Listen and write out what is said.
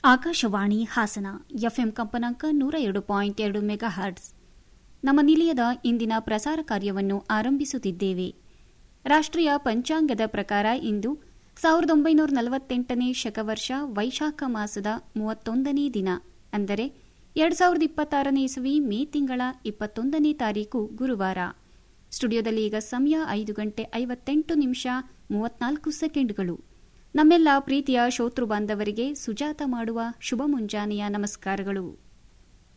Akashvani Hassan FM ಕಂಪನಾಂಕ ನೂರ ಎರಡು ಪಾಯಿಂಟ್ ಎರಡು ಮೆಗಾ ಹರ್ಟ್ಸ್ ನಮ್ಮ ನಿಲಯದ ಇಂದಿನ ಪ್ರಸಾರ ಕಾರ್ಯವನ್ನು ಆರಂಭಿಸುತ್ತಿದ್ದೇವೆ ರಾಷ್ಟ್ರೀಯ ಪಂಚಾಂಗದ ಪ್ರಕಾರ ಇಂದು ಸಾವಿರದ ಒಂಬೈನೂರ ನಲವತ್ತೆಂಟನೇ ಶಕವರ್ಷ ವೈಶಾಖ ಮಾಸದ ಮೂವತ್ತೊಂದನೇ ದಿನ ಅಂದರೆ ಎರಡು ಸಾವಿರದ ಇಪ್ಪತ್ತಾರನೇ ಇಸವಿ ಮೇ ತಿಂಗಳ ಇಪ್ಪತ್ತೊಂದನೇ ತಾರೀಕು ಗುರುವಾರ ಸ್ಟುಡಿಯೋದಲ್ಲಿ ಈಗ ಸಮಯ ಐದು ಗಂಟೆ ಐವತ್ತೆಂಟು ನಿಮಿಷ ಮೂವತ್ನಾಲ್ಕು ಸೆಕೆಂಡ್ಗಳು ನಮ್ಮೆಲ್ಲ ಪ್ರೀತಿಯ ಶ್ರೋತೃ ಬಾಂಧವರಿಗೆ ಸುಜಾತ ಮಾಡುವ ಶುಭ ಮುಂಜಾನೆಯ ನಮಸ್ಕಾರಗಳು